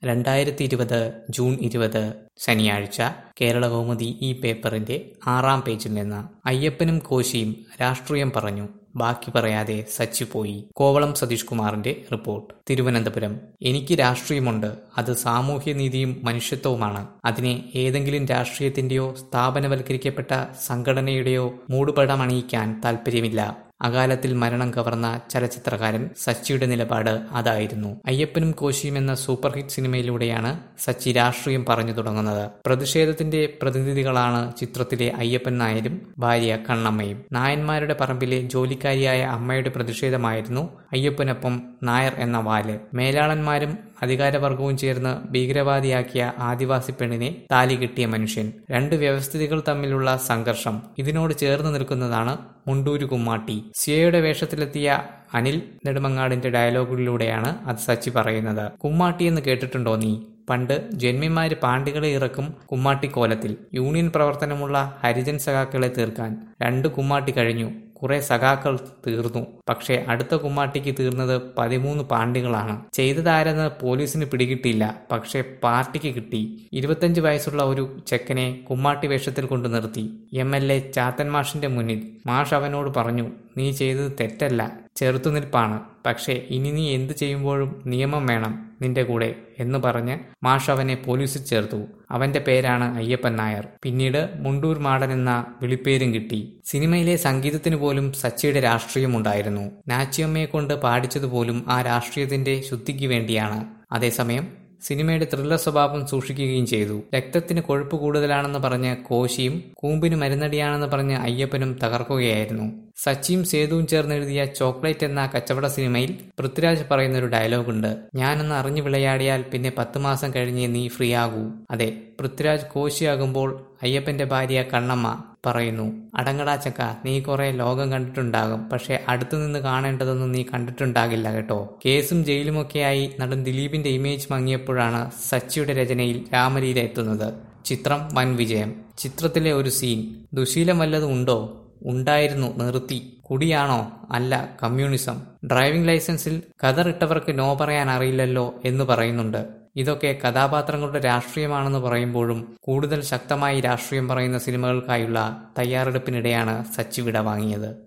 രണ്ടായിരത്തി ഇരുപത് ജൂൺ ഇരുപത് ശനിയാഴ്ച കേരളകൗമുദി ഈ പേപ്പറിന്റെ ആറാം പേജിൽ നിന്ന് അയ്യപ്പനും കോശിയും രാഷ്ട്രീയം പറഞ്ഞു ബാക്കി പറയാതെ സച്ചി പോയി കോവളം സതീഷ് കുമാറിന്റെ റിപ്പോർട്ട് തിരുവനന്തപുരം എനിക്ക് രാഷ്ട്രീയമുണ്ട് അത് സാമൂഹ്യനീതിയും മനുഷ്യത്വവുമാണ് അതിനെ ഏതെങ്കിലും രാഷ്ട്രീയത്തിന്റെയോ സ്ഥാപനവൽക്കരിക്കപ്പെട്ട സംഘടനയുടെയോ മൂടുപടമണിയിക്കാൻ താല്പര്യമില്ല അകാലത്തിൽ മരണം കവർന്ന ചലച്ചിത്രകാരൻ സച്ചിയുടെ നിലപാട് അതായിരുന്നു അയ്യപ്പനും കോശിയും എന്ന സൂപ്പർ ഹിറ്റ് സിനിമയിലൂടെയാണ് സച്ചി രാഷ്ട്രീയം പറഞ്ഞു തുടങ്ങുന്നത് പ്രതിഷേധത്തിന്റെ പ്രതിനിധികളാണ് ചിത്രത്തിലെ അയ്യപ്പൻ നായരും ഭാര്യ കണ്ണമ്മയും നായന്മാരുടെ പറമ്പിലെ ജോലിക്കാരിയായ അമ്മയുടെ പ്രതിഷേധമായിരുന്നു അയ്യപ്പനൊപ്പം നായർ എന്ന വാല് മേലാളന്മാരും അധികാരവർഗവും ചേർന്ന് ഭീകരവാദിയാക്കിയ ആദിവാസി പെണ്ണിനെ താലി കിട്ടിയ മനുഷ്യൻ രണ്ട് വ്യവസ്ഥിതികൾ തമ്മിലുള്ള സംഘർഷം ഇതിനോട് ചേർന്ന് നിൽക്കുന്നതാണ് മുണ്ടൂരു കുമ്മാട്ടി സിയയുടെ വേഷത്തിലെത്തിയ അനിൽ നെടുമങ്ങാടിന്റെ ഡയലോഗുകളിലൂടെയാണ് അത് സച്ചി പറയുന്നത് കുമ്മാട്ടി എന്ന് കേട്ടിട്ടുണ്ടോ നീ പണ്ട് ജന്മിമാര് പാണ്ടികളെ ഇറക്കും കുമ്മാട്ടിക്കോലത്തിൽ യൂണിയൻ പ്രവർത്തനമുള്ള ഹരിജൻ സഖാക്കളെ തീർക്കാൻ രണ്ട് കുമ്മാട്ടി കഴിഞ്ഞു കുറെ സഖാക്കൾ തീർന്നു പക്ഷേ അടുത്ത കുമ്മാട്ടിക്ക് തീർന്നത് പതിമൂന്ന് പാണ്ടികളാണ് ചെയ്തതാരെന്ന് പോലീസിന് പിടികിട്ടിയില്ല പക്ഷേ പാർട്ടിക്ക് കിട്ടി ഇരുപത്തഞ്ച് വയസ്സുള്ള ഒരു ചെക്കനെ കുമ്മാട്ടി വേഷത്തിൽ കൊണ്ടു നിർത്തി എം എൽ എ ചാത്തൻ മാഷിന്റെ മുന്നിൽ മാഷ് അവനോട് പറഞ്ഞു നീ ചെയ്തത് തെറ്റല്ല ചെറുത്തുനിൽപ്പാണ് പക്ഷേ ഇനി നീ എന്ത് ചെയ്യുമ്പോഴും നിയമം വേണം നിന്റെ കൂടെ എന്ന് പറഞ്ഞ് മാഷ് അവനെ പോലീസിൽ ചേർത്തു അവന്റെ പേരാണ് അയ്യപ്പൻ നായർ പിന്നീട് മുണ്ടൂർ മാടൻ എന്ന വിളിപ്പേരും കിട്ടി സിനിമയിലെ സംഗീതത്തിന് പോലും സച്ചിയുടെ രാഷ്ട്രീയമുണ്ടായിരുന്നു നാച്ചിയമ്മയെ കൊണ്ട് പാടിച്ചതുപോലും ആ രാഷ്ട്രീയത്തിന്റെ ശുദ്ധിക്ക് വേണ്ടിയാണ് അതേസമയം സിനിമയുടെ ത്രില്ലർ സ്വഭാവം സൂക്ഷിക്കുകയും ചെയ്തു രക്തത്തിന് കൊഴുപ്പ് കൂടുതലാണെന്ന് പറഞ്ഞ് കോശിയും കൂമ്പിന് മരുന്നടിയാണെന്ന് പറഞ്ഞ് അയ്യപ്പനും തകർക്കുകയായിരുന്നു സച്ചിയും സേതുവും ചേർന്ന് എഴുതിയ ചോക്ലേറ്റ് എന്ന കച്ചവട സിനിമയിൽ പൃഥ്വിരാജ് പറയുന്ന ഒരു ഡയലോഗുണ്ട് ഞാനൊന്ന് അറിഞ്ഞു വിളയാടിയാൽ പിന്നെ പത്ത് മാസം കഴിഞ്ഞ് നീ ഫ്രീ ആകൂ അതെ പൃഥ്വിരാജ് കോശിയാകുമ്പോൾ അയ്യപ്പന്റെ ഭാര്യ കണ്ണമ്മ പറയുന്നു അടങ്ങടാ ചക്ക നീ കുറെ ലോകം കണ്ടിട്ടുണ്ടാകും പക്ഷെ അടുത്തു നിന്ന് കാണേണ്ടതൊന്നും നീ കണ്ടിട്ടുണ്ടാകില്ല കേട്ടോ കേസും ജയിലുമൊക്കെയായി നടൻ ദിലീപിന്റെ ഇമേജ് മങ്ങിയപ്പോഴാണ് സച്ചിയുടെ രചനയിൽ രാമലീല എത്തുന്നത് ചിത്രം വൻ വിജയം ചിത്രത്തിലെ ഒരു സീൻ ദുശീലം വല്ലതും ഉണ്ടോ ഉണ്ടായിരുന്നു നിർത്തി കുടിയാണോ അല്ല കമ്മ്യൂണിസം ഡ്രൈവിംഗ് ലൈസൻസിൽ കതറിട്ടവർക്ക് നോ പറയാൻ അറിയില്ലല്ലോ എന്ന് പറയുന്നുണ്ട് ഇതൊക്കെ കഥാപാത്രങ്ങളുടെ രാഷ്ട്രീയമാണെന്ന് പറയുമ്പോഴും കൂടുതൽ ശക്തമായി രാഷ്ട്രീയം പറയുന്ന സിനിമകൾക്കായുള്ള തയ്യാറെടുപ്പിനിടെയാണ് സച്ചി വിട വാങ്ങിയത്